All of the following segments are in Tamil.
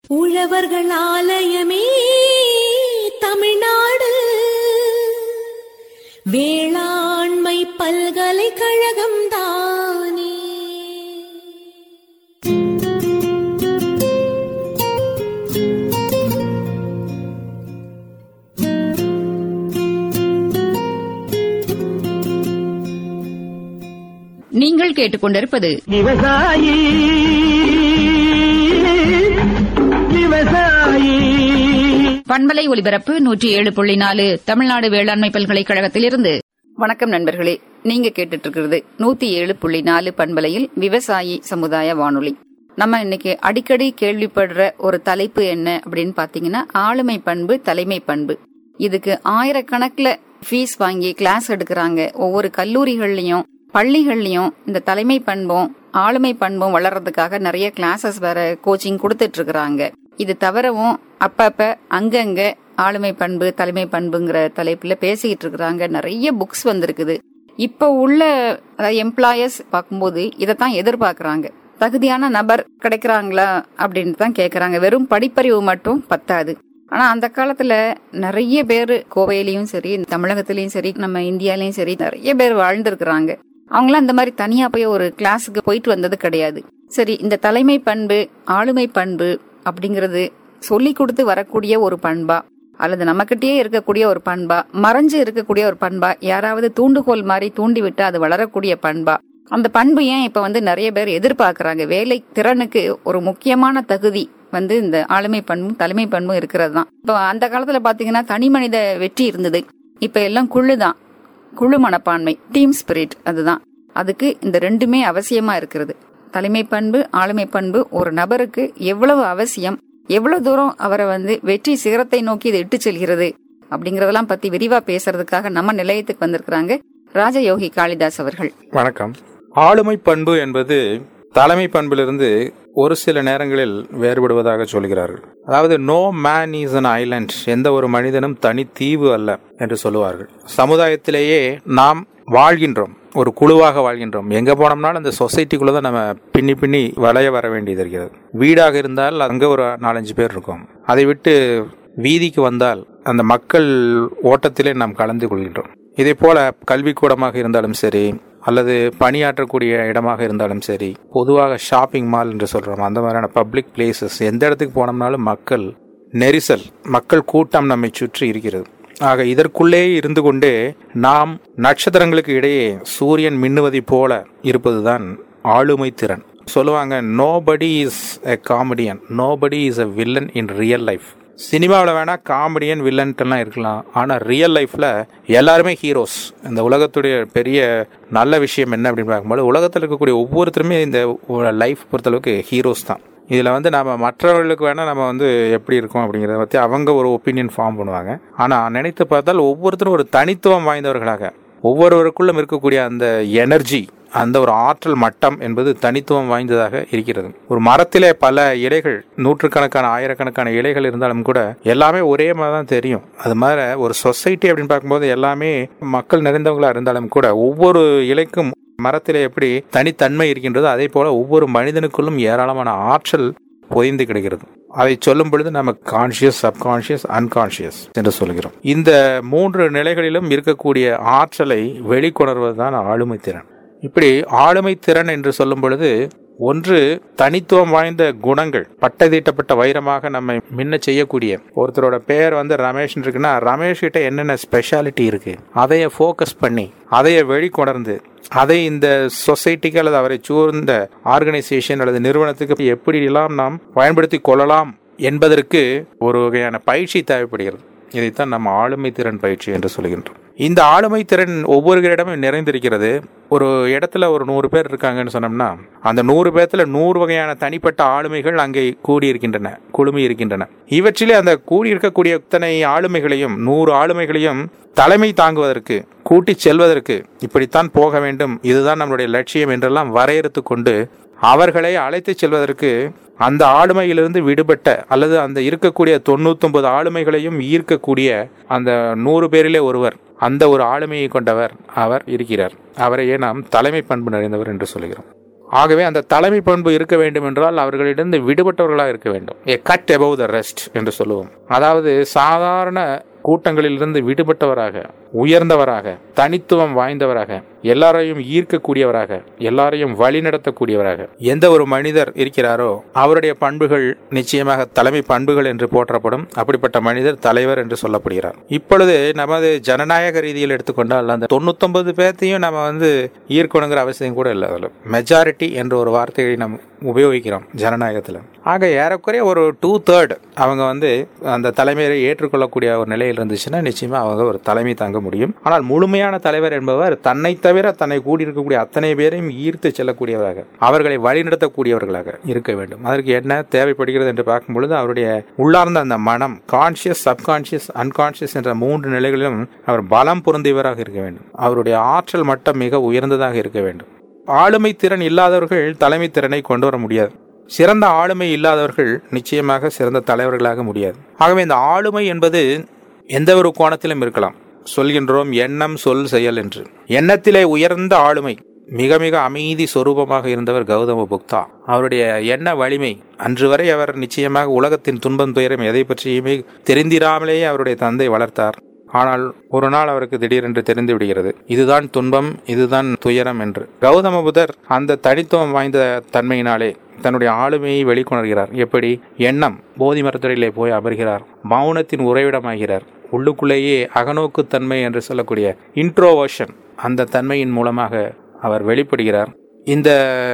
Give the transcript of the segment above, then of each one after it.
உழவர்கள் ஆலயமே தமிழ்நாடு வேளாண்மை பல்கலைக்கழகம் தானே நீங்கள் கேட்டுக்கொண்டிருப்பது விவசாயி விவசாயி பண்பலை ஒலிபரப்பு நூற்றி ஏழு புள்ளி நாலு தமிழ்நாடு வேளாண்மை பல்கலைக்கழகத்திலிருந்து வணக்கம் நண்பர்களே நீங்க கேட்டுட்டு இருக்கிறது நூத்தி ஏழு புள்ளி நாலு பண்பலையில் விவசாயி சமுதாய வானொலி நம்ம இன்னைக்கு அடிக்கடி கேள்விப்படுற ஒரு தலைப்பு என்ன அப்படின்னு பாத்தீங்கன்னா ஆளுமை பண்பு தலைமை பண்பு இதுக்கு ஆயிரக்கணக்கில் ஃபீஸ் வாங்கி கிளாஸ் எடுக்கிறாங்க ஒவ்வொரு கல்லூரிகள்லயும் பள்ளிகள்லயும் இந்த தலைமை பண்பும் ஆளுமை பண்பும் வளர்றதுக்காக நிறைய கிளாஸஸ் வேற கோச்சிங் கொடுத்துட்டு இருக்கிறாங்க இது தவிரவும் அப்பப்ப அங்கங்க ஆளுமை பண்பு தலைமை பண்புங்கிற தலைப்புல பேசிக்கிட்டு இருக்கிறாங்க நிறைய புக்ஸ் வந்திருக்குது இப்ப உள்ள எம்ப்ளாயர்ஸ் பார்க்கும்போது இதைத்தான் எதிர்பார்க்கறாங்க தகுதியான நபர் கிடைக்கிறாங்களா அப்படின்னு தான் கேக்குறாங்க வெறும் படிப்பறிவு மட்டும் பத்தாது ஆனா அந்த காலத்துல நிறைய பேர் கோவையிலயும் சரி தமிழகத்திலயும் சரி நம்ம இந்தியாலயும் சரி நிறைய பேர் வாழ்ந்திருக்கிறாங்க அவங்களாம் இந்த மாதிரி தனியா போய் ஒரு கிளாஸுக்கு போயிட்டு வந்தது கிடையாது சரி இந்த தலைமை பண்பு ஆளுமை பண்பு அப்படிங்கிறது சொல்லி கொடுத்து வரக்கூடிய ஒரு பண்பா அல்லது நம்மகிட்டயே இருக்கக்கூடிய ஒரு பண்பா மறைஞ்சு இருக்கக்கூடிய ஒரு பண்பா யாராவது தூண்டுகோல் மாதிரி தூண்டி விட்டு அது வளரக்கூடிய பண்பா அந்த பண்பு ஏன் இப்ப வந்து நிறைய பேர் எதிர்பார்க்கறாங்க வேலை திறனுக்கு ஒரு முக்கியமான தகுதி வந்து இந்த ஆளுமை பண்பும் தலைமை பண்பும் இருக்கிறது தான் இப்போ அந்த காலத்துல பாத்தீங்கன்னா தனி மனித வெற்றி இருந்தது இப்ப எல்லாம் குழுதான் குழு மனப்பான்மை டீம் ஸ்பிரிட் அதுதான் அதுக்கு இந்த ரெண்டுமே அவசியமா இருக்கிறது தலைமை பண்பு ஆளுமை பண்பு ஒரு நபருக்கு எவ்வளவு அவசியம் எவ்வளவு தூரம் அவரை வந்து வெற்றி சிகரத்தை நோக்கி இது இட்டு செல்கிறது அப்படிங்கறதெல்லாம் பத்தி விரிவா பேசுறதுக்காக நம்ம நிலையத்துக்கு வந்திருக்கிறாங்க ராஜயோகி காளிதாஸ் அவர்கள் வணக்கம் ஆளுமை பண்பு என்பது தலைமை பண்பிலிருந்து ஒரு சில நேரங்களில் வேறுபடுவதாக சொல்கிறார்கள் அதாவது no man is an island எந்த ஒரு மனிதனும் தனி தீவு அல்ல என்று சொல்லுவார்கள் சமுதாயத்திலேயே நாம் வாழ்கின்றோம் ஒரு குழுவாக வாழ்கின்றோம் எங்க போனோம்னாலும் அந்த சொசைட்டிக்குள்ள தான் நம்ம பின்னி பின்னி வளைய வர வேண்டியது இருக்கிறது வீடாக இருந்தால் அங்க ஒரு நாலஞ்சு பேர் இருக்கும் அதை விட்டு வீதிக்கு வந்தால் அந்த மக்கள் ஓட்டத்திலே நாம் கலந்து கொள்கின்றோம் இதே போல கல்விக்கூடமாக இருந்தாலும் சரி அல்லது பணியாற்றக்கூடிய இடமாக இருந்தாலும் சரி பொதுவாக ஷாப்பிங் மால் என்று சொல்றோம் அந்த மாதிரியான பப்ளிக் பிளேசஸ் எந்த இடத்துக்கு போனோம்னாலும் மக்கள் நெரிசல் மக்கள் கூட்டம் நம்மை சுற்றி இருக்கிறது ஆக இதற்குள்ளே இருந்து கொண்டே நாம் நட்சத்திரங்களுக்கு இடையே சூரியன் மின்னுவதைப் போல இருப்பதுதான் ஆளுமை திறன் சொல்லுவாங்க nobody is a comedian nobody is a villain in real life சினிமாவில் வேணா காமெடியன் வில்லன்ட்டெல்லாம் இருக்கலாம் ஆனால் ரியல் லைஃப்பில் எல்லாருமே ஹீரோஸ் இந்த உலகத்துடைய பெரிய நல்ல விஷயம் என்ன அப்படின்னு பார்க்கும்போது உலகத்தில் இருக்கக்கூடிய ஒவ்வொருத்தருமே இந்த லைஃப் பொறுத்தளவுக்கு ஹீரோஸ் தான் இதில் வந்து நம்ம மற்றவர்களுக்கு வேணால் நம்ம வந்து எப்படி இருக்கோம் அப்படிங்கிறத பற்றி அவங்க ஒரு ஒப்பீனியன் ஃபார்ம் பண்ணுவாங்க ஆனால் நினைத்து பார்த்தால் ஒவ்வொருத்தரும் ஒரு தனித்துவம் வாய்ந்தவர்களாக ஒவ்வொருவருக்குள்ளும் இருக்கக்கூடிய அந்த எனர்ஜி அந்த ஒரு ஆற்றல் மட்டம் என்பது தனித்துவம் வாய்ந்ததாக இருக்கிறது ஒரு மரத்திலே பல இலைகள் நூற்றுக்கணக்கான ஆயிரக்கணக்கான இலைகள் இருந்தாலும் கூட எல்லாமே ஒரே மாதிரி தான் தெரியும் அது மாதிரி ஒரு சொசைட்டி அப்படின்னு பார்க்கும்போது எல்லாமே மக்கள் நிறைந்தவங்களா இருந்தாலும் கூட ஒவ்வொரு இலைக்கும் மரத்திலே எப்படி தனித்தன்மை இருக்கின்றதோ அதே போல ஒவ்வொரு மனிதனுக்குள்ளும் ஏராளமான ஆற்றல் பொதிந்து கிடக்கிறது அதை சொல்லும் பொழுது நம்ம கான்சியஸ் சப்கான்சியஸ் அன்கான்சியஸ் என்று சொல்கிறோம் இந்த மூன்று நிலைகளிலும் இருக்கக்கூடிய ஆற்றலை வெளிக்கொணர்வதுதான் ஆளுமை திறன் இப்படி ஆளுமை திறன் என்று சொல்லும் பொழுது ஒன்று தனித்துவம் வாய்ந்த குணங்கள் பட்டதீட்டப்பட்ட வைரமாக நம்மை முன்ன செய்யக்கூடிய ஒருத்தரோட பெயர் வந்து ரமேஷ் இருக்குன்னா ரமேஷ் கிட்ட என்னென்ன ஸ்பெஷாலிட்டி இருக்கு அதைய ஃபோக்கஸ் பண்ணி அதைய வெளிக்கொணர்ந்து அதை இந்த சொசைட்டிக்கு அல்லது அவரை சூழ்ந்த ஆர்கனைசேஷன் அல்லது நிறுவனத்துக்கு எப்படியெல்லாம் நாம் பயன்படுத்தி கொள்ளலாம் என்பதற்கு ஒரு வகையான பயிற்சி தேவைப்படுகிறது இதைத்தான் நம்ம ஆளுமை திறன் பயிற்சி என்று சொல்கின்றோம் இந்த ஆளுமை திறன் ஒவ்வொருவரிடமும் நிறைந்திருக்கிறது ஒரு இடத்துல ஒரு நூறு பேர் இருக்காங்கன்னு சொன்னோம்னா அந்த நூறு பேர்த்துல நூறு வகையான தனிப்பட்ட ஆளுமைகள் அங்கே கூடியிருக்கின்றன குழுமி இருக்கின்றன இவற்றிலே அந்த கூடியிருக்கக்கூடிய இத்தனை ஆளுமைகளையும் நூறு ஆளுமைகளையும் தலைமை தாங்குவதற்கு கூட்டி செல்வதற்கு இப்படித்தான் போக வேண்டும் இதுதான் நம்மளுடைய லட்சியம் என்றெல்லாம் வரையறுத்து கொண்டு அவர்களை அழைத்து செல்வதற்கு அந்த ஆளுமையிலிருந்து விடுபட்ட அல்லது அந்த இருக்கக்கூடிய தொண்ணூத்தொன்பது ஆளுமைகளையும் ஈர்க்கக்கூடிய அந்த நூறு பேரிலே ஒருவர் அந்த ஒரு ஆளுமையை கொண்டவர் அவர் இருக்கிறார் அவரையே நாம் தலைமை பண்பு நிறைந்தவர் என்று சொல்கிறோம் ஆகவே அந்த தலைமை பண்பு இருக்க வேண்டும் என்றால் அவர்களிடம் விடுபட்டவர்களாக இருக்க வேண்டும் a cut above the rest என்று சொல்லுவோம் அதாவது சாதாரண கூட்டங்களிலிருந்து விடுபட்டவராக உயர்ந்தவராக தனித்துவம் வாய்ந்தவராக எல்லாரையும் ஈர்க்கக்கூடியவராக எல்லாரையும் வழிநடத்தக்கூடியவராக எந்த ஒரு மனிதர் இருக்கிறாரோ அவருடைய பண்புகள் நிச்சயமாக தலைமை பண்புகள் என்று போற்றப்படும் அப்படிப்பட்ட மனிதர் தலைவர் என்று சொல்லப்படுகிறார் இப்பொழுது நமது ஜனநாயக ரீதியில் எடுத்துக்கொண்டால் அந்த தொண்ணூத்தொன்பது பேர்த்தையும் நம்ம வந்து ஈர்க்கணுங்கிற அவசியம் கூட இல்லை அதில் மெஜாரிட்டி என்ற ஒரு வார்த்தையை நம்ம உபயோகிக்கிறோம் ஜனநாயகத்தில் ஆக ஏறக்குறைய ஒரு டூ தேர்ட் அவங்க வந்து அந்த தலைமையை ஏற்றுக்கொள்ளக்கூடிய ஒரு நிலையில் இருந்துச்சுன்னா நிச்சயமா அவங்க ஒரு தலைமை தாங்க முடியும் ஆனால் முழுமையான தலைவர் என்பவர் தன்னை தவிர தன்னை கூடியிருக்கக்கூடிய அத்தனை பேரையும் ஈர்த்து செல்லக்கூடியவராக அவர்களை வழிநடத்தக்கூடியவர்களாக இருக்க வேண்டும் அதற்கு என்ன தேவைப்படுகிறது என்று பார்க்கும் பொழுது அவருடைய உள்ளார்ந்த அந்த மனம் கான்சியஸ் சப்கான்சியஸ் அன்கான்சியஸ் என்ற மூன்று நிலைகளிலும் அவர் பலம் பொருந்தியவராக இருக்க வேண்டும் அவருடைய ஆற்றல் மட்டம் மிக உயர்ந்ததாக இருக்க வேண்டும் ஆளுமை திறன் இல்லாதவர்கள் தலைமை திறனை கொண்டு வர முடியாது சிறந்த ஆளுமை இல்லாதவர்கள் நிச்சயமாக சிறந்த தலைவர்களாக முடியாது ஆகவே இந்த ஆளுமை என்பது எந்த ஒரு கோணத்திலும் இருக்கலாம் சொல்கின்றோம் எண்ணம் சொல் செயல் என்று எண்ணத்திலே உயர்ந்த ஆளுமை மிக மிக அமைதி சொரூபமாக இருந்தவர் கௌதம புக்தா அவருடைய எண்ண வலிமை அன்று வரை அவர் நிச்சயமாக உலகத்தின் துன்பம் துயரம் எதை பற்றியுமே தெரிந்திராமலேயே அவருடைய தந்தை வளர்த்தார் ஆனால் ஒரு நாள் அவருக்கு திடீரென்று தெரிந்து விடுகிறது இதுதான் துன்பம் இதுதான் துயரம் என்று கௌதம புதர் அந்த தனித்துவம் வாய்ந்த தன்மையினாலே தன்னுடைய ஆளுமையை வெளிக்கொணர்கிறார் எப்படி எண்ணம் போதி மரத்துறையிலே போய் அமர்கிறார் மௌனத்தின் உறைவிடமாகிறார் உள்ளுக்குள்ளேயே அகநோக்கு தன்மை என்று சொல்லக்கூடிய இன்ட்ரோவர்ஷன் அந்த தன்மையின் மூலமாக அவர் வெளிப்படுகிறார் இந்த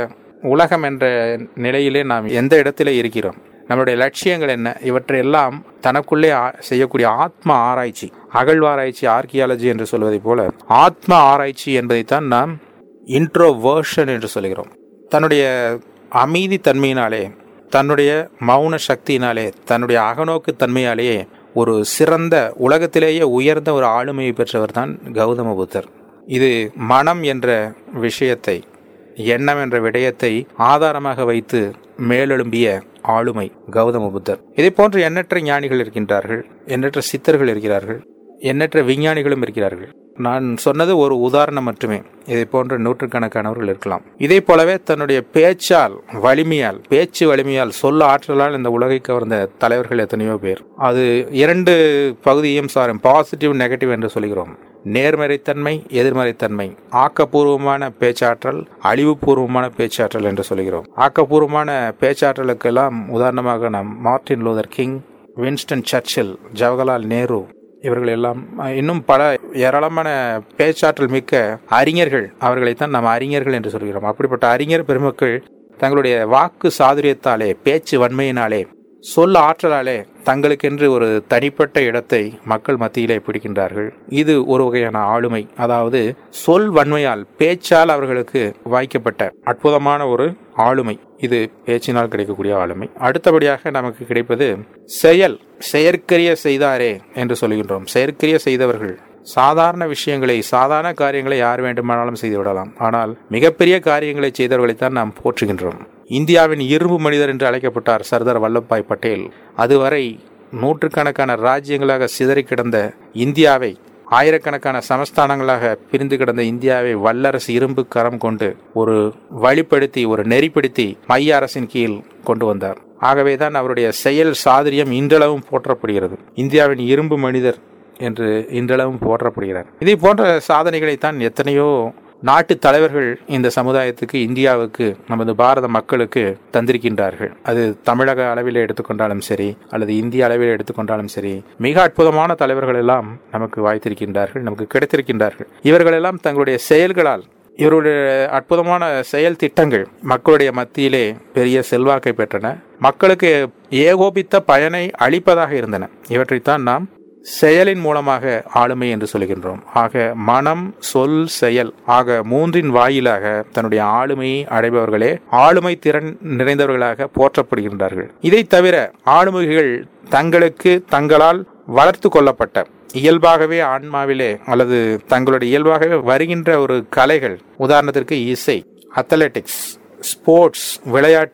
உலகம் என்ற நிலையிலே நாம் எந்த இடத்திலே இருக்கிறோம் நம்மளுடைய லட்சியங்கள் என்ன இவற்றையெல்லாம் தனக்குள்ளே ஆ- செய்யக்கூடிய ஆத்ம ஆராய்ச்சி அகழ்வாராய்ச்சி ஆர்கியாலஜி என்று சொல்வதைப் போல ஆத்ம ஆராய்ச்சி என்பதைத்தான் நாம் இன்ட்ரோவர்ஷன் என்று சொல்கிறோம் தன்னுடைய அமைதி தன்மையினாலே தன்னுடைய மௌன சக்தியினாலே தன்னுடைய அகநோக்கு தன்மையாலேயே ஒரு சிறந்த உலகத்திலேயே உயர்ந்த ஒரு ஆளுமையை பெற்றவர் தான் கௌதம புத்தர் இது மனம் என்ற விஷயத்தை எண்ணம் என்ற விடயத்தை ஆதாரமாக வைத்து மேலெழும்பிய ஆளுமை கௌதம புத்தர் இதை போன்று எண்ணற்ற ஞானிகள் இருக்கின்றார்கள் எண்ணற்ற சித்தர்கள் இருக்கிறார்கள் எண்ணற்ற விஞ்ஞானிகளும் இருக்கிறார்கள் நான் சொன்னது ஒரு உதாரணம் மட்டுமே இதை போன்ற நூற்றுக்கணக்கானவர்கள் இருக்கலாம் இதே போலவே தன்னுடைய பேச்சால் வலிமையால் பேச்சு வலிமையால் சொல்ல ஆற்றலால் இந்த உலகை கவர்ந்த தலைவர்கள் எத்தனையோ பேர் அது இரண்டு பகுதியும் சாரும் பாசிட்டிவ் நெகட்டிவ் என்று சொல்கிறோம் நேர்மறைத்தன்மை எதிர்மறைத்தன்மை ஆக்கப்பூர்வமான பேச்சாற்றல் அழிவுபூர்வமான பேச்சாற்றல் என்று சொல்கிறோம் ஆக்கப்பூர்வமான பேச்சாற்றலுக்கெல்லாம் உதாரணமாக நாம் Martin Luther king Winston Churchill Jawaharlal Nehru இவர்கள் எல்லாம் அஹ், இன்னும் பல ஏராளமான பேச்சாற்றல் மிக்க அறிஞர்கள் அவர்களைத்தான் நாம் அறிஞர்கள் என்று சொல்கிறோம் அப்படிப்பட்ட அறிஞர் பெருமக்கள் தங்களுடைய வாக்கு சாதுரியத்தாலே பேச்சு வன்மையினாலே சொல் ஆற்றலாலே தங்களுக்கென்று ஒரு தனிப்பட்ட இடத்தை மக்கள் மத்தியிலே பிடிக்கின்றார்கள் இது ஒரு வகையான ஆளுமை அதாவது சொல் வன்மையால் பேச்சால் அவர்களுக்கு வாய்க்கப்பட்ட அற்புதமான ஒரு ஆளுமை இது பேச்சினால் கிடைக்கக்கூடிய ஆளுமை அடுத்தபடியாக நமக்கு கிடைப்பது செயல் செயற்கரிய செய்தாரே என்று சொல்கின்றோம் செயற்கரிய செய்தவர்கள் சாதாரண விஷயங்களை சாதாரண காரியங்களை யார் வேண்டுமானாலும் செய்து விடலாம் ஆனால் மிகப்பெரிய காரியங்களை செய்தவர்களைத்தான் நாம் போற்றுகின்றோம் இந்தியாவின் இரும்பு மனிதர் என்று அழைக்கப்பட்டார் சர்தார் வல்லபாய் பட்டேல் அதுவரை நூற்றுக்கணக்கான ராஜ்யங்களாக சிதறி கிடந்த இந்தியாவை ஆயிரக்கணக்கான சமஸ்தானங்களாக பிரிந்து கிடந்த இந்தியாவை வல்லரசு இரும்பு கரம் கொண்டு ஒரு வழிப்படுத்தி ஒரு நெறிப்படுத்தி மைய அரசின் கீழ் கொண்டு வந்தார் ஆகவேதான் அவருடைய செயல் சாதுரியம் இன்றளவும் போற்றப்படுகிறது இந்தியாவின் இரும்பு மனிதர் என்று இன்றளவும் போற்றப்படுகிறார் இதை போன்ற சாதனைகளைத்தான் எத்தனையோ நாட்டு தலைவர்கள் இந்த சமுதாயத்துக்கு இந்தியாவுக்கு நமது பாரத மக்களுக்கு தந்திருக்கின்றார்கள் அது தமிழக அளவில் எடுத்துக்கொண்டாலும் சரி அல்லது இந்திய அளவில் எடுத்துக்கொண்டாலும் சரி மிக அற்புதமான தலைவர்கள் எல்லாம் நமக்கு வாய்த்திருக்கின்றார்கள் நமக்கு கிடைத்திருக்கின்றார்கள் இவர்களெல்லாம் தங்களுடைய செயல்களால் இவருடைய அற்புதமான செயல் திட்டங்கள் மக்களுடைய மத்தியிலே பெரிய செல்வாக்கை பெற்றன மக்களுக்கு ஏகோபித்த பயனை அளிப்பதாக இருந்தன இவற்றைத்தான் நாம் செயலின் மூலமாக ஆளுமை என்று சொல்கின்றோம் ஆக மனம் சொல் செயல் ஆக மூன்றின் வாயிலாக தன்னுடைய ஆளுமையை அடைபவர்களே ஆளுமை திறன் நிறைந்தவர்களாக போற்றப்படுகின்றார்கள் இதை தவிர ஆளுமைகள் தங்களுக்கு தங்களால் வளர்த்து கொள்ளப்பட்ட இயல்பாகவே ஆன்மாவிலே அல்லது தங்களுடைய இயல்பாகவே வருகின்ற ஒரு கலைகள் உதாரணத்திற்கு இசை அத்லெட்டிக்ஸ் ஸ்போர்ட்ஸ் விளையாட்டு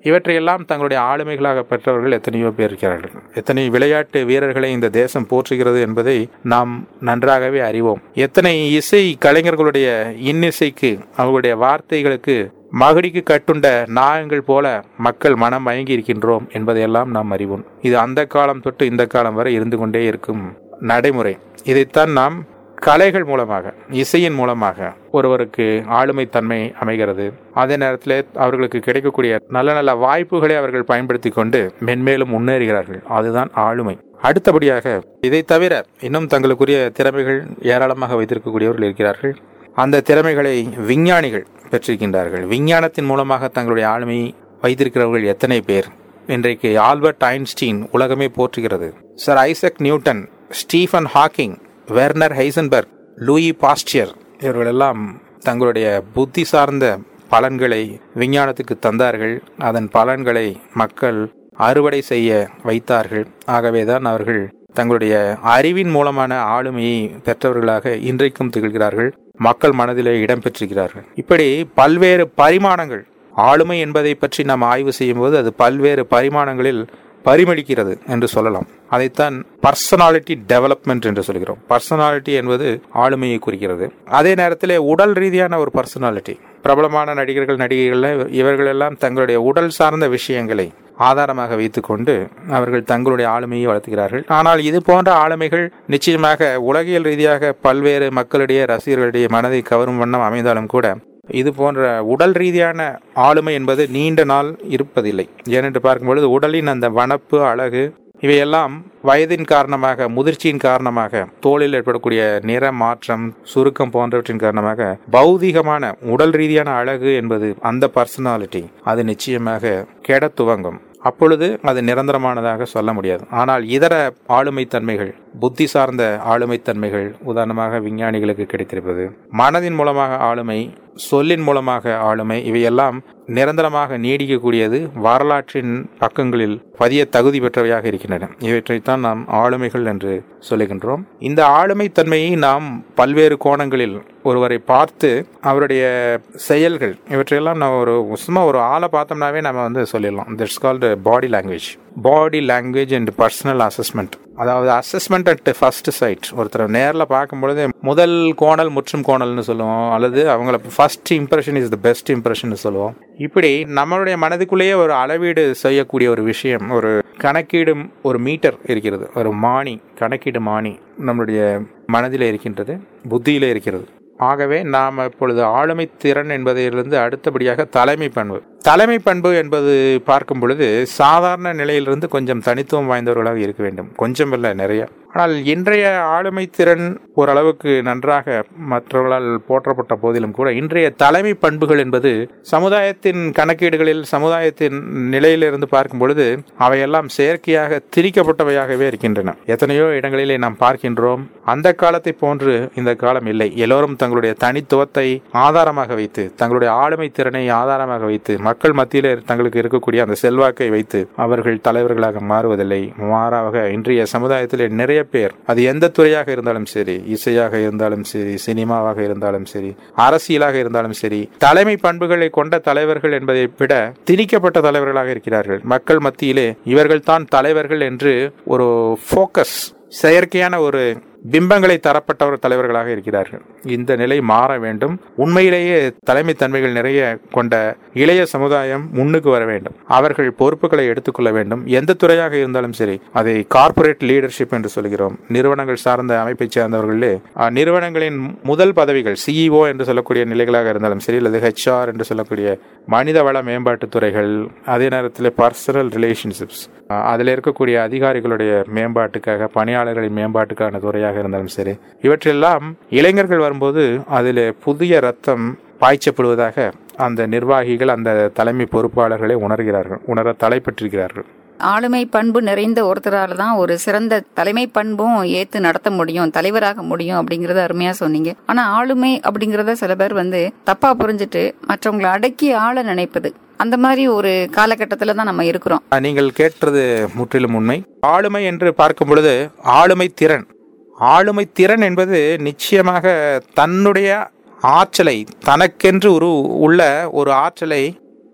இவற்றையெல்லாம் தங்களுடைய ஆளுமைகளாக பெற்றவர்கள் எத்தனையோ பேர் இருக்கிறார்கள் எத்தனை விளையாட்டு வீரர்களை இந்த தேசம் போற்றுகிறது என்பதை நாம் நன்றாகவே அறிவோம் எத்தனை இசை கலைஞர்களுடைய இன்னிசைக்கு அவர்களுடைய வார்த்தைகளுக்கு மகுடிக்கு கட்டுண்ட நாகங்கள் போல மக்கள் மனம் மயங்கி இருக்கின்றோம் என்பதையெல்லாம் நாம் அறிவோம் இது அந்த காலம் தொட்டு இந்த காலம் வரை இருந்து கொண்டே இருக்கும் நடைமுறை இதைத்தான் நாம் கலைகள் மூலமாக இசையின் மூலமாக ஒருவருக்கு ஆளுமை தன்மை அமைகிறது அதே நேரத்தில் அவர்களுக்கு கிடைக்கக்கூடிய நல்ல நல்ல வாய்ப்புகளை அவர்கள் பயன்படுத்தி கொண்டு மென்மேலும் முன்னேறுகிறார்கள் அதுதான் ஆளுமை அடுத்தபடியாக இதை தவிர இன்னும் தங்களுக்குரிய திறமைகள் ஏராளமாக வைத்திருக்கக்கூடியவர்கள் இருக்கிறார்கள் அந்த திறமைகளை விஞ்ஞானிகள் பெற்றிருக்கின்றார்கள் விஞ்ஞானத்தின் மூலமாக தங்களுடைய ஆளுமையை வைத்திருக்கிறவர்கள் எத்தனை பேர் இன்றைக்கு ஆல்பர்ட் ஐன்ஸ்டீன் உலகமே போற்றுகிறது sir Isaac Newton Stephen Hawking Werner Heisenberg Louis Pasteur இவர்களெல்லாம் தங்களுடைய புத்தி சார்ந்த பலன்களை விஞ்ஞானத்துக்கு தந்தார்கள் அதன் பலன்களை மக்கள் அறுவடை செய்ய வைத்தார்கள் ஆகவேதான் அவர்கள் தங்களுடைய அறிவின் மூலமான ஆளுமையை பெற்றவர்களாக இன்றைக்கும் திகழ்கிறார்கள் மக்கள் மனதிலே இடம் பெற்றிருக்கிறார்கள் இப்படி பல்வேறு பரிமாணங்கள் ஆளுமை என்பதை பற்றி நாம் ஆய்வு செய்யும்போது அது பல்வேறு பரிமாணங்களில் பரிமளிக்கிறது என்று சொல்லலாம் அதைத்தான் பர்சனாலிட்டி டெவலப்மெண்ட் என்று சொல்கிறோம் பர்சனாலிட்டி என்பது ஆளுமையை குறிக்கிறது அதே நேரத்தில் உடல் ரீதியான ஒரு பர்சனாலிட்டி பிரபலமான நடிகர்கள் நடிகைகள் இவர்கள் எல்லாம் தங்களுடைய உடல் சார்ந்த விஷயங்களை ஆதாரமாக வைத்துக்கொண்டு அவர்கள் தங்களுடைய ஆளுமையை வளர்த்துகிறார்கள் ஆனால் இது போன்ற ஆளுமைகள் நிச்சயமாக உலகியல் ரீதியாக பல்வேறு மக்களிடையே ரசிகர்களிடையே மனதை கவரும் வண்ணம் அமைந்தாலும் கூட இது போன்ற உடல் ரீதியான ஆளுமை என்பது நீண்ட நாள் இருப்பதில்லை ஏனென்று பார்க்கும்பொழுது உடலின் அந்த வனப்பு அழகு இவையெல்லாம் வயதின் காரணமாக முதிர்ச்சியின் காரணமாக தோலில் ஏற்படக்கூடிய நிற மாற்றம் சுருக்கம் போன்றவற்றின் காரணமாக பௌதிகமான உடல் ரீதியான அழகு என்பது அந்த பர்சனாலிட்டி அது நிச்சயமாக கெட துவங்கும் அப்பொழுது அது நிரந்தரமானதாக சொல்ல முடியாது ஆனால் இதர ஆளுமை தன்மைகள் புத்தி சார்ந்த ஆளுமை தன்மைகள் உதாரணமாக விஞ்ஞானிகளுக்கு கிடைத்திருப்பது மனதின் மூலமாக ஆளுமை சொல்லின் மூலமாக ஆளுமை இவையெல்லாம் நிரந்தரமாக நீடிக்கக்கூடியது வரலாற்றின் பக்கங்களில் பதிய தகுதி பெற்றவையாக இருக்கின்றன இவற்றைத்தான் நாம் ஆளுமைகள் என்று சொல்லுகின்றோம் இந்த ஆளுமை தன்மையை நாம் பல்வேறு கோணங்களில் ஒருவரை பார்த்து அவருடைய செயல்கள் இவற்றையெல்லாம் நம்ம ஒரு சும்மா ஒரு ஆளை பார்த்தோம்னாவே நம்ம வந்து சொல்லிடலாம் that's called body language body language and personal assessment அதாவது அசஸ்மெண்ட் அட் ஃபர்ஸ்ட் சைட் ஒருத்தர் நேரில் பார்க்கும்பொழுது முதல் கோணல் முற்றும் கோணல்னு சொல்லுவோம் அல்லது அவங்கள first impression is the best impression சொல்லுவோம் இப்படி நம்மளுடைய மனதுக்குள்ளேயே ஒரு அளவீடு செய்யக்கூடிய ஒரு விஷயம் ஒரு கணக்கீடும் ஒரு மீட்டர் இருக்கிறது ஒரு மானி கணக்கீடு மானி நம்மளுடைய மனதில் இருக்கின்றது புத்தியிலே இருக்கிறது ஆகவே நாம் இப்பொழுது ஆளுமை திறன் என்பதிலிருந்து அடுத்தபடியாக தலைமை பண்பு தலைமை பண்பு என்பது பார்க்கும் பொழுது சாதாரண நிலையிலிருந்து கொஞ்சம் தனித்துவம் வாய்ந்தவர்களாக இருக்க வேண்டும் கொஞ்சம் இல்லை நிறைய ஆனால் இன்றைய ஆளுமை திறன் ஓரளவுக்கு நன்றாக மற்றவர்களால் போற்றப்பட்ட போதிலும் கூட இன்றைய தலைமை பண்புகள் என்பது சமுதாயத்தின் கணக்கீடுகளில் சமுதாயத்தின் நிலையிலிருந்து பார்க்கும் பொழுது அவையெல்லாம் செயற்கையாக திரிக்கப்பட்டவையாகவே இருக்கின்றன எத்தனையோ இடங்களிலே நாம் பார்க்கின்றோம் அந்த காலத்தை போன்று இந்த காலம் இல்லை எல்லோரும் தங்களுடைய தனித்துவத்தை ஆதாரமாக வைத்து தங்களுடைய ஆளுமை திறனை ஆதாரமாக வைத்து மக்கள் மத்தியில் தங்களுக்கு இருக்கக்கூடிய அந்த செல்வாக்கை வைத்து அவர்கள் தலைவர்களாக மாறுவதில்லை மாறாக இன்றைய சமுதாயத்தில் நிறைய பேர் அது எந்த துறையாக இருந்தாலும் சரி இசையாக இருந்தாலும் சரி சினிமாவாக இருந்தாலும் சரி அரசியலாக இருந்தாலும் சரி தலைமை பண்புகளை கொண்ட தலைவர்கள் என்பதை விட திணிக்கப்பட்ட தலைவர்களாக இருக்கிறார்கள் மக்கள் மத்தியிலே இவர்கள் தான் தலைவர்கள் என்று ஒரு ஃபோக்கஸ் செயற்கையான ஒரு பிம்பங்களை தரப்பட்டவர் தலைவர்களாக இருக்கிறார்கள் இந்த நிலை மாற வேண்டும் உண்மையிலேயே தலைமை தன்மைகள் நிறைய கொண்ட இளைய சமுதாயம் முன்னுக்கு வர வேண்டும் அவர்கள் பொறுப்புகளை எடுத்துக்கொள்ள வேண்டும் எந்த துறையாக இருந்தாலும் சரி அதை கார்ப்பரேட் லீடர்ஷிப் என்று சொல்கிறோம் நிறுவனங்கள் சார்ந்த அமைப்பை சேர்ந்தவர்களே நிறுவனங்களின் முதல் பதவிகள் சிஇஓ என்று சொல்லக்கூடிய நிலைகளாக இருந்தாலும் சரி அல்லது ஹெச்ஆர் என்று சொல்லக்கூடிய மனித வள மேம்பாட்டு துறைகள் அதே நேரத்தில் பர்சனல் ரிலேஷன்ஷிப்ஸ் அதில் இருக்கக்கூடிய அதிகாரிகளுடைய மேம்பாட்டுக்காக பணியாளர்களின் மேம்பாட்டுக்கான துறையாக துறையாக இருந்தாலும் சரி இவற்றெல்லாம் இளைஞர்கள் வரும்போது அதில் புதிய ரத்தம் பாய்ச்சப்படுவதாக அந்த நிர்வாகிகள் அந்த தலைமை பொறுப்பாளர்களை உணர்கிறார்கள் உணர தலைப்பட்டிருக்கிறார்கள் ஆளுமை பண்பு நிறைந்த ஒருத்தரால தான் ஒரு சிறந்த தலைமை பண்பும் ஏத்து நடத்த முடியும் தலைவராக முடியும் அப்படிங்கறத அருமையா சொன்னீங்க ஆனா ஆளுமை அப்படிங்கறத சில பேர் வந்து தப்பா புரிஞ்சுட்டு மற்றவங்களை அடக்கி ஆள நினைப்பது அந்த மாதிரி ஒரு காலகட்டத்தில் தான் நம்ம இருக்கிறோம் நீங்கள் கேட்டது முற்றிலும் உண்மை ஆளுமை என்று பார்க்கும் பொழுது ஆளுமை திறன் ஆளுமை திறன் என்பது நிச்சயமாக தன்னுடைய ஆற்றலை தனக்கென்று ஒரு உள்ள ஒரு ஆற்றலை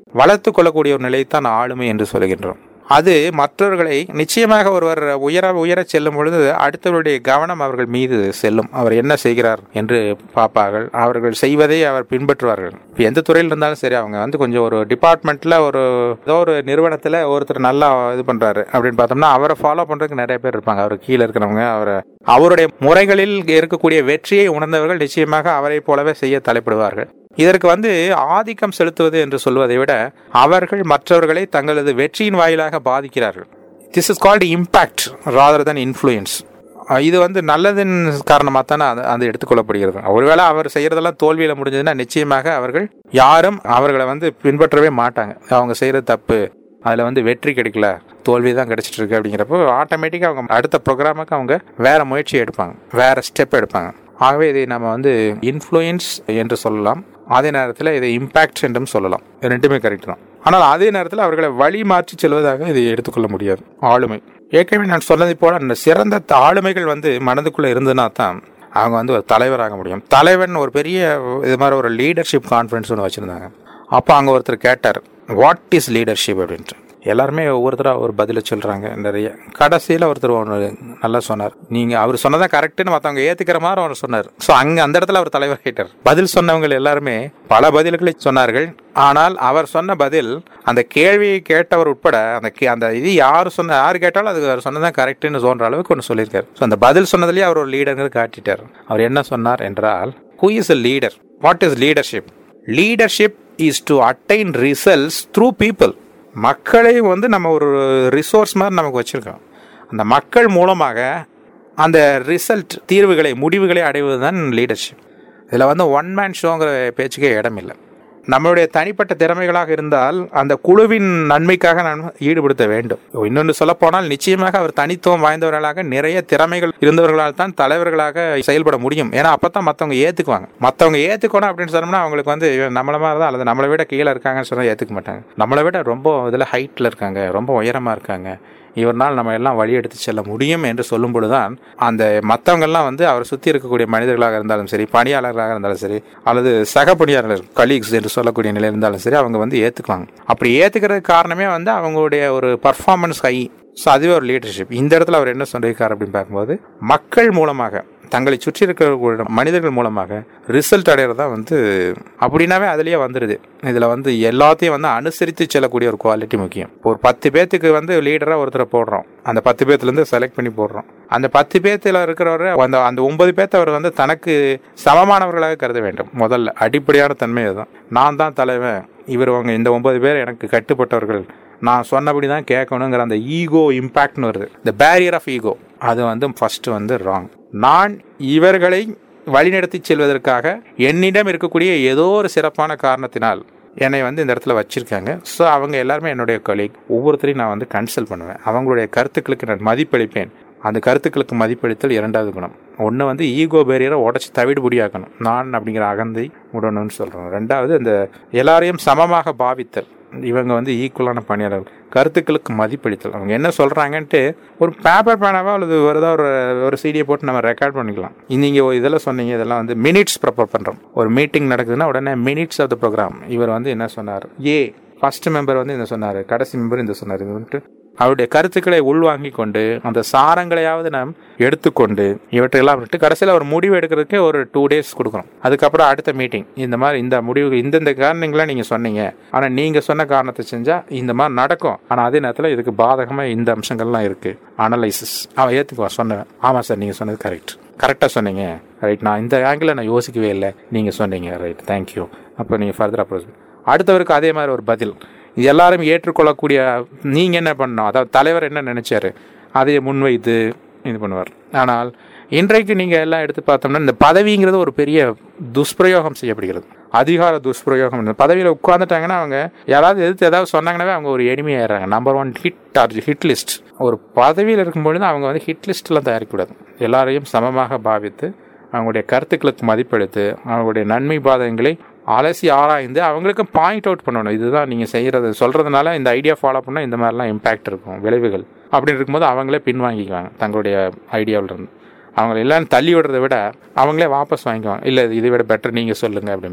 வளர்த்து கொள்ளக்கூடிய ஒரு நிலையைத்தான் ஆளுமை என்று சொல்கின்றோம் அது மற்றவர்களை நிச்சயமாக ஒருவர் உயர உயர செல்லும் பொழுது அடுத்தவருடைய கவனம் அவர்கள் மீது செல்லும் அவர் என்ன செய்கிறார் என்று பார்ப்பார்கள் அவர்கள் செய்வதை அவர் பின்பற்றுவார்கள் இப்போ எந்த துறையில் இருந்தாலும் சரி அவங்க வந்து கொஞ்சம் ஒரு டிபார்ட்மெண்ட்ல ஒரு ஏதோ ஒரு நிறுவனத்தில் ஒருத்தர் நல்லா இது பண்றாரு அப்படின்னு பார்த்தோம்னா அவரை ஃபாலோ பண்றதுக்கு நிறைய பேர் இருப்பாங்க அவர் கீழே இருக்கிறவங்க அவரை அவருடைய முறைகளில் இருக்கக்கூடிய வெற்றியை உணர்ந்தவர்கள் நிச்சயமாக அவரை போலவே செய்ய தலைப்படுவார்கள் இதற்கு வந்து ஆதிக்கம் செலுத்துவது என்று சொல்வதை விட அவர்கள் மற்றவர்களை தங்களது வெற்றியின் வாயிலாக பாதிக்கிறார்கள் this is called impact rather than influence இது வந்து நல்லதின் காரணமாக தானே அது அது எடுத்துக்கொள்ளப்படுகிறது ஒருவேளை அவர் செய்யறதெல்லாம் தோல்வியில் முடிஞ்சதுன்னா நிச்சயமாக அவர்கள் யாரும் அவர்களை வந்து பின்பற்றவே மாட்டாங்க அவங்க செய்யறது தப்பு அதில் வந்து வெற்றி கிடைக்கல தோல்வி தான் கிடைச்சிட்டு இருக்கு அப்படிங்கிறப்போ ஆட்டோமேட்டிக்காக அவங்க அடுத்த ப்ரோக்ராமுக்கு அவங்க வேற முயற்சி எடுப்பாங்க வேற ஸ்டெப் எடுப்பாங்க ஆகவே இதை நம்ம வந்து இன்ஃப்ளூயன்ஸ் என்று சொல்லலாம் அதே நேரத்தில் இதை இம்பாக்ட் என்றும் சொல்லலாம் இது ரெண்டுமே கரெக்ட் தான் ஆனால் அதே நேரத்தில் அவர்களை வழி மாற்றி செல்வதாக இதை எடுத்துக்கொள்ள முடியாது ஆளுமை ஏற்கனவே நான் சொன்னதை போல அந்த சிறந்த ஆளுமைகள் வந்து மனதுக்குள்ள இருந்ததுன்னா தான் அவங்க வந்து ஒரு தலைவராக முடியும் தலைவன் ஒரு பெரிய இது மாதிரி ஒரு லீடர்ஷிப் கான்ஃபரன்ஸ் ஒன்று வச்சுருந்தாங்க அப்போ அங்கே ஒருத்தர் கேட்டார் வாட் இஸ் லீடர்ஷிப் அப்படின்ட்டு எல்லாருமே ஒவ்வொருத்தராக ஒரு பதில சொல்கிறாங்க நிறைய கடைசியில் ஒருத்தர் ஒன்று நல்லா சொன்னார் நீங்கள் அவர் சொன்னதான் கரெக்டுன்னு மற்றவங்க ஏற்றுக்கிற மாதிரி அவர் சொன்னார் ஸோ அங்கே அந்த இடத்துல அவர் தலைவர் ஆயிட்டார் பதில் சொன்னவங்க எல்லாருமே பல பதில்களை சொன்னார்கள் ஆனால் அவர் சொன்ன பதில் அந்த கேள்வியை கேட்டவர் உட்பட அந்த கே- அந்த இது யார் சொன்ன யார் கேட்டாலும் அது அவர் சொன்னதான் கரெக்டுன்னு சொல்ற அளவுக்கு ஒன்று சொல்லியிருக்காரு ஸோ அந்த பதில் சொன்னதுலேயே அவர் ஒரு லீடர்ங்கிறது காட்டிட்டார் அவர் என்ன சொன்னார் என்றால் who is a leader what is leadership leadership is to attain results through people மக்களை வந்து நம்ம ஒரு ரிசோர்ஸ் மாதிரி நமக்கு வச்சுருக்கோம் அந்த மக்கள் மூலமாக அந்த ரிசல்ட் தீர்வுகளை முடிவுகளை அடைவது தான் லீடர்ஷிப் இதில் வந்து ஒன் மேன் ஷோங்கிற பேச்சுக்கே இடமில்லை நம்மளுடைய தனிப்பட்ட திறமைகளாக இருந்தால் அந்த குழுவின் நன்மைக்காக நாம் ஈடுபடுத்த வேண்டும் இன்னொன்று சொல்லப்போனால் நிச்சயமாக அவர் தனித்துவம் வாய்ந்தவர்களாக நிறைய திறமைகள் இருந்தவர்களால் தான் தலைவர்களாக செயல்பட முடியும் ஏன்னா அப்பதான் மற்றவங்க ஏத்துக்குவாங்க மற்றவங்க ஏத்துக்கணும் அப்படின்னு சொன்னோம்னா அவங்களுக்கு வந்து இவன் நம்மள மாதிரி தான் அல்லது நம்மளை விட கீழே இருக்காங்கன்னு சொன்னா ஏத்துக்க மாட்டாங்க நம்மளை விட ரொம்ப இதில் ஹைட்ல இருக்காங்க ரொம்ப உயரமா இருக்காங்க இவர்னால் நம்ம எல்லாம் வழி எடுத்து செல்ல முடியும் என்று சொல்லும் பொழுதுதான் அந்த மற்றவங்கெல்லாம் வந்து அவரை சுற்றி இருக்கக்கூடிய மனிதர்களாக இருந்தாலும் சரி பணியாளர்களாக இருந்தாலும் சரி அல்லது சக பணியாளர்கள் கலீக்ஸ் என்று சொல்லக்கூடிய நிலை இருந்தாலும் சரி அவங்க வந்து ஏற்றுக்குவாங்க அப்படி ஏற்றுக்கிறதுக்கு காரணமே வந்து அவங்களுடைய ஒரு பர்ஃபார்மன்ஸ் ஹை ஸோ அதுவே ஒரு லீடர்ஷிப் இந்த இடத்துல அவர் என்ன சொல்லியிருக்காரு அப்படின்னு பார்க்கும்போது மக்கள் மூலமாக தங்களை சுற்றி இருக்கிற மனிதர்கள் மூலமாக ரிசல்ட் அடையிறது தான் வந்து அப்படின்னாவே அதுலேயே வந்துடுது இதில் வந்து எல்லாத்தையும் வந்து அனுசரித்து செல்லக்கூடிய ஒரு குவாலிட்டி முக்கியம் இப்போ ஒரு பத்து பேத்துக்கு வந்து லீடராக ஒருத்தரை போடுறோம் அந்த பத்து பேர்த்துலேருந்து செலக்ட் பண்ணி போடுறோம் அந்த பத்து பேர்த்தில் இருக்கிறவரை அந்த அந்த ஒன்பது பேர்த்த அவர் வந்து தனக்கு சமமானவர்களாக கருத வேண்டும் முதல்ல அடிப்படையான தன்மை அதுதான் நான் தான் தலைவன் இவர் அவங்க இந்த ஒன்பது பேர் எனக்கு கட்டுப்பட்டவர்கள் நான் சொன்னபடி தான் கேட்கணுங்கிற அந்த ஈகோ இம்பாக்ட்னு வருது இந்த பேரியர் ஆஃப் ஈகோ அது வந்து ஃபர்ஸ்ட் வந்து ராங் நான் இவர்களை வழிநடத்தி செல்வதற்காக என்னிடம் இருக்கக்கூடிய ஏதோ ஒரு சிறப்பான காரணத்தினால் என்னை வந்து இந்த இடத்துல வச்சிருக்காங்க ஸோ அவங்க எல்லாருமே என்னுடைய கொலீக் ஒவ்வொருத்தரையும் நான் வந்து கன்சல்ட் பண்ணுவேன் அவங்களுடைய கருத்துக்களுக்கு நான் மதிப்பளிப்பேன் அந்த கருத்துக்களுக்கு மதிப்பளித்தல் இரண்டாவது குணம் ஒன்று வந்து ஈகோ பேரியரை உடச்சி தவிடுபடியாக்கணும் நான் அப்படிங்கிற அகந்தை உடணும்னு சொல்கிறோம் ரெண்டாவது அந்த எல்லாரையும் சமமாக பாவித்தல் இவங்க வந்து ஈக்குவலான பணியாளர்கள் கருத்துக்களுக்கு மதிப்பளித்தல் அவங்க என்ன சொல்கிறாங்கன்ட்டு ஒரு பேப்பர் பேனாவோ அல்லது ஒரு ஏதாவது ஒரு ஒரு சீடியை போட்டு நம்ம ரெக்கார்ட் பண்ணிக்கலாம் நீங்கள் இதெல்லாம் சொன்னீங்க இதெல்லாம் வந்து மினிட்ஸ் ப்ரிப்பேர் பண்ணுறோம் ஒரு மீட்டிங் நடக்குதுன்னா உடனே மினிட்ஸ் ஆஃப் த ப்ரோக்ராம் இவர் வந்து என்ன சொன்னார் ஏ ஃபர்ஸ்ட் மெம்பர் வந்து இந்த சொன்னார் கடைசி மெம்பர் இந்த சொன்னார் இது வந்துட்டு அவருடைய கருத்துக்களை உள்வாங்கி கொண்டு அந்த சாரங்களையாவது நாம் எடுத்துக்கொண்டு இவற்றையெல்லாம் விட்டு கடைசியில் ஒரு முடிவு எடுக்கிறதுக்கு ஒரு டூ டேஸ் கொடுக்குறோம் அதுக்கப்புறம் அடுத்த மீட்டிங் இந்த மாதிரி இந்த முடிவு இந்தந்த காரணங்களாம் நீங்கள் சொன்னீங்க ஆனால் நீங்கள் சொன்ன காரணத்தை செஞ்சால் இந்த மாதிரி நடக்கும் ஆனால் அதே நேரத்தில் இதுக்கு பாதகமாக இந்த அம்சங்கள்லாம் இருக்குது அனலைசிஸ் அவன் ஏற்றுக்குவான் சொன்னவன் ஆமாம் சார் நீங்கள் சொன்னது கரெக்ட் கரெக்டாக சொன்னீங்க ரைட் நான் இந்த ஆங்கிளில் நான் யோசிக்கவே இல்லை நீங்கள் சொன்னீங்க ரைட் தேங்க்யூ அப்போ நீங்கள் ஃபர்தர் அப்ரோச் அடுத்தவருக்கு அதே மாதிரி ஒரு பதில் இது எல்லாரும் ஏற்றுக்கொள்ளக்கூடிய நீங்கள் என்ன பண்ணணும் அதாவது தலைவர் என்ன நினைச்சாரு அதையே முன்வைத்து இது பண்ணுவார் ஆனால் இன்றைக்கு நீங்கள் எல்லாம் எடுத்து பார்த்தோம்னா இந்த பதவிங்கிறது ஒரு பெரிய துஷ்பிரயோகம் செய்யப்படுகிறது அதிகார துஷ்பிரயோகம் பதவியில் உட்காந்துட்டாங்கன்னா அவங்க யாராவது எதிர்த்து ஏதாவது சொன்னாங்கன்னாவே அவங்க ஒரு எளிமையாயிடுறாங்க number one hit or hit list ஒரு பதவியில் இருக்கும்பொழுது அவங்க வந்து ஹிட் லிஸ்ட்லாம் தயாரிக்கக்கூடாது எல்லாரையும் சமமாக பாவித்து அவங்களுடைய கருத்துக்களுக்கு மதிப்பெடுத்து அவங்களுடைய நன்மை பாதகங்களை அலசி ஆராய்ந்து அவங்களுக்கு பாயிண்ட் அவுட் பண்ணணும் இதுதான் நீங்கள் செய்கிறது சொல்கிறதுனால இந்த ஐடியா ஃபாலோ பண்ணால் இந்த மாதிரிலாம் இம்பேக்ட் இருக்கும் விளைவுகள் அப்படின்னு இருக்கும்போது அவங்களே பின்வாங்கிக்குவாங்க தங்களுடைய ஐடியாவில் இருந்து அவங்களை எல்லாம் தள்ளி விடுறதை விட அவங்களே வாபஸ் வாங்கிக்குவாங்க இல்லை இதை விட பெட்டர் நீங்கள் சொல்லுங்கள் அப்படிம்பாங்க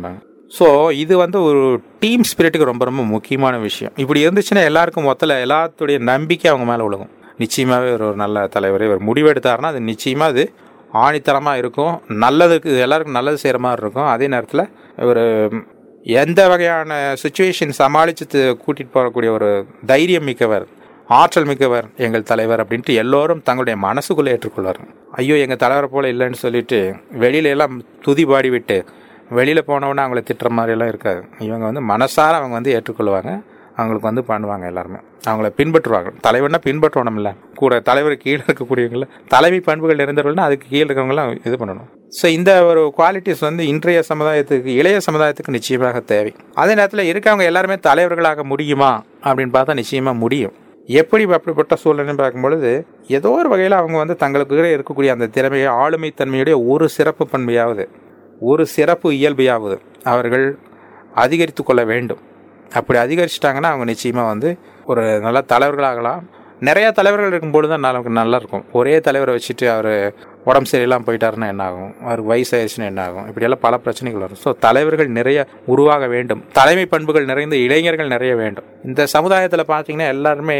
ஸோ இது வந்து ஒரு டீம் ஸ்பிரிட்டுக்கு ரொம்ப ரொம்ப முக்கியமான விஷயம் இப்படி இருந்துச்சுன்னா எல்லாருக்கும் மொத்தத்தில் எல்லாத்துடைய நம்பிக்கை அவங்க மேலே விழுகும் நிச்சயமாகவே ஒரு ஒரு நல்ல தலைவர் ஒரு முடிவெடுத்தாருன்னா அது நிச்சயமாக அது ஆணித்தரமாக இருக்கும் நல்லதுக்கு எல்லாருக்கும் நல்லது செய்கிற மாதிரி இருக்கும் அதே நேரத்தில் ஒரு எந்த வகையான சுச்சுவேஷன் சமாளித்து கூட்டிகிட்டு போகக்கூடிய ஒரு தைரியம் மிக்கவர் ஆற்றல் மிக்கவர் எங்கள் தலைவர் அப்படின்ட்டு எல்லோரும் தங்களுடைய மனசுக்குள்ளே ஏற்றுக்கொள்வார் ஐயோ எங்கள் தலைவரை போல இல்லைன்னு சொல்லிட்டு வெளியில எல்லாம் துதி பாடி விட்டு வெளியில் போனவொன்னே அவங்கள திட்டுற மாதிரியெல்லாம் இருக்காது இவங்க வந்து மனசார அவங்க வந்து ஏற்றுக்கொள்வாங்க அவங்களுக்கு வந்து பண்ணுவாங்க எல்லாருமே அவங்கள பின்பற்றுவாங்க தலைவர்னா பின்பற்றணும்ல கூட தலைவர் கீழே இருக்கக்கூடியவங்கள தலைமை பண்புகள் நிறைந்தவர்கள்னா அதுக்கு கீழே இருக்கவங்களாம் இது பண்ணணும் ஸோ இந்த ஒரு குவாலிட்டிஸ் வந்து இன்றைய சமுதாயத்துக்கு இளைய சமுதாயத்துக்கு நிச்சயமாக தேவை அதே நேரத்தில் இருக்கவங்க எல்லாருமே தலைவர்களாக முடியுமா அப்படின்னு பார்த்தா நிச்சயமாக முடியும் எப்படி அப்படிப்பட்ட சூழ்நிலை பார்க்கும்பொழுது ஏதோ ஒரு வகையில் அவங்க வந்து தங்களுக்கு இருக்கக்கூடிய அந்த திறமையை ஆளுமை தன்மையுடைய ஒரு சிறப்பு பண்பையாவது ஒரு சிறப்பு இயல்பையாவது அவர்கள் அதிகரித்து கொள்ள வேண்டும் அப்படி அதிகரிச்சிட்டாங்கன்னா அவங்க நிச்சயமாக வந்து ஒரு நல்ல தலைவர்களாகலாம் நிறையா தலைவர்கள் இருக்கும்பொழுது தான் நமக்கு நல்லா இருக்கும் ஒரே தலைவரை வச்சுட்டு அவர் உடம்பு சரியில்லாமல் போயிட்டாருன்னா என்ன ஆகும் அவருக்கு வயசாயிருச்சுன்னா என்ன ஆகும் இப்படியெல்லாம் பல பிரச்சனைகள் வரும் ஸோ தலைவர்கள் நிறைய உருவாக வேண்டும் தலைமை பண்புகள் நிறைந்த இளைஞர்கள் நிறைய வேண்டும் இந்த சமுதாயத்தில் பார்த்தீங்கன்னா எல்லாருமே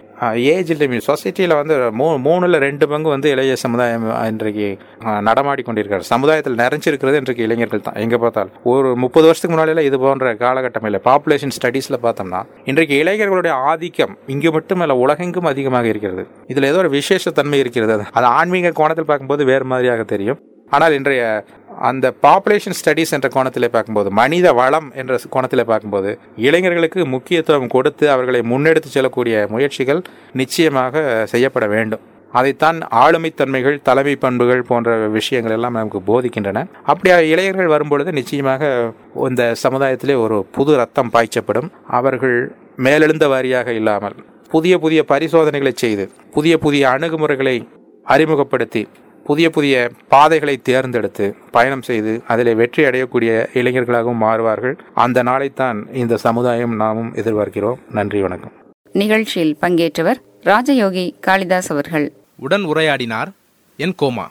ஏஜ் லிமிட் சொசைட்டியில் வந்து மூ மூணில் ரெண்டு பங்கு வந்து இளைய சமுதாயம் இன்றைக்கு நடமாடி கொண்டிருக்காரு சமுதாயத்தில் நிறைஞ்சிருக்கிறது இன்றைக்கு இளைஞர்கள் தான் எங்கே பார்த்தாலும் ஒரு முப்பது வருஷத்துக்கு முன்னாடியெல்லாம் இது போன்ற காலகட்டம் இல்லை பாப்புலேஷன் ஸ்டடீஸில் பார்த்தோம்னா இன்றைக்கு இளைஞர்களுடைய ஆதிக்கம் இங்கு மட்டுமல்ல உலகெங்கும் அதிகமாக இருக்கிறது இதில் ஏதோ ஒரு விசேஷத்தன்மை இருக்கிறது அது ஆன்மீக கோணத்தில் பார்க்கும்போது வேறு மாதிரியாக தெரியும் ஆனால் இன்றைய அந்த பாப்புலேஷன் ஸ்டடீஸ் என்ற கோணத்தில் பார்க்கும்போது மனித வளம் என்ற கோணத்தில் பார்க்கும்போது இளைஞர்களுக்கு முக்கியத்துவம் கொடுத்து அவர்களை முன்னெடுத்து செல்லக்கூடிய முயற்சிகள் நிச்சயமாக செய்யப்பட வேண்டும் அதைத்தான் ஆளுமைத்தன்மைகள் தலைமை பண்புகள் போன்ற விஷயங்கள் எல்லாம் நமக்கு போதிக்கின்றன அப்படி இளைஞர்கள் வரும்பொழுது நிச்சயமாக இந்த சமுதாயத்திலே ஒரு புது ரத்தம் பாய்ச்சப்படும் அவர்கள் மேலெழுந்த வாரியாக இல்லாமல் புதிய புதிய பரிசோதனைகளை செய்து புதிய புதிய அணுகுமுறைகளை அறிமுகப்படுத்தி புதிய புதிய பாதைகளை தேர்ந்தெடுத்து பயணம் செய்து அதில் வெற்றி அடையக்கூடிய இளைஞர்களாகவும் மாறுவார்கள் அந்த நாளைத்தான் இந்த சமுதாயம் நாமும் எதிர்பார்க்கிறோம் நன்றி வணக்கம் நிகழ்ச்சியில் பங்கேற்றவர் ராஜயோகி காளிதாஸ் அவர்கள் உடன் உரையாடினார் என் கோமா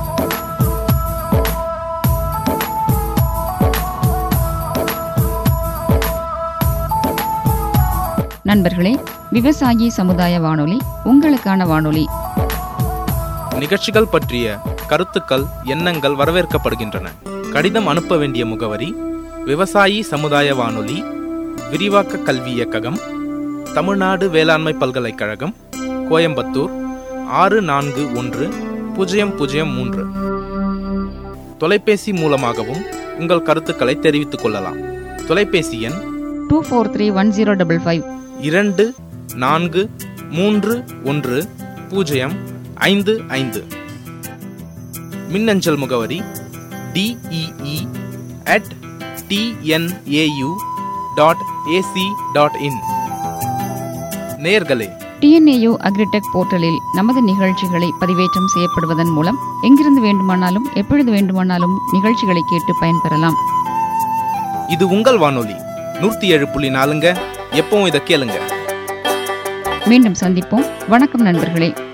நண்பர்களே விவசாயி சமுதாய வானொலி உங்களுக்கான வானொலி நிகழ்ச்சிகள் பற்றிய கருத்துக்கள் எண்ணங்கள் வரவேற்கப்படுகின்றன கடிதம் அனுப்ப வேண்டிய முகவரி விவசாயி சமுதாய வானொலி விரிவாக்க கல்வி இயக்ககம் தமிழ்நாடு வேளாண்மை பல்கலைக்கழகம் கோயம்புத்தூர் ஆறு நான்கு ஒன்று பூஜ்ஜியம் பூஜ்ஜியம் மூன்று தொலைபேசி மூலமாகவும் உங்கள் கருத்துக்களை தெரிவித்துக் கொள்ளலாம் தொலைபேசி எண் two four three one zero double five இரண்டு நான்கு மூன்று ஒன்று பூஜ்ஜியம் ஐந்து ஐந்து மின்னஞ்சல் முகவரி DEE at TNAU dot AC dot in நேர்களே டிஎன்ஏயு அக்ரிடெக் போர்ட்டலில் நமது நிகழ்ச்சிகளை பதிவேற்றம் செய்யப்படுவதன் மூலம் எங்கிருந்து வேண்டுமானாலும் எப்பொழுது வேண்டுமானாலும் நிகழ்ச்சிகளை கேட்டு பயன்பெறலாம் இது உங்கள் வானொலி நூற்றி ஏழு புள்ளி நாலுங்க எப்பவும் இதை கேளுங்க மீண்டும் சந்திப்போம் வணக்கம் நண்பர்களே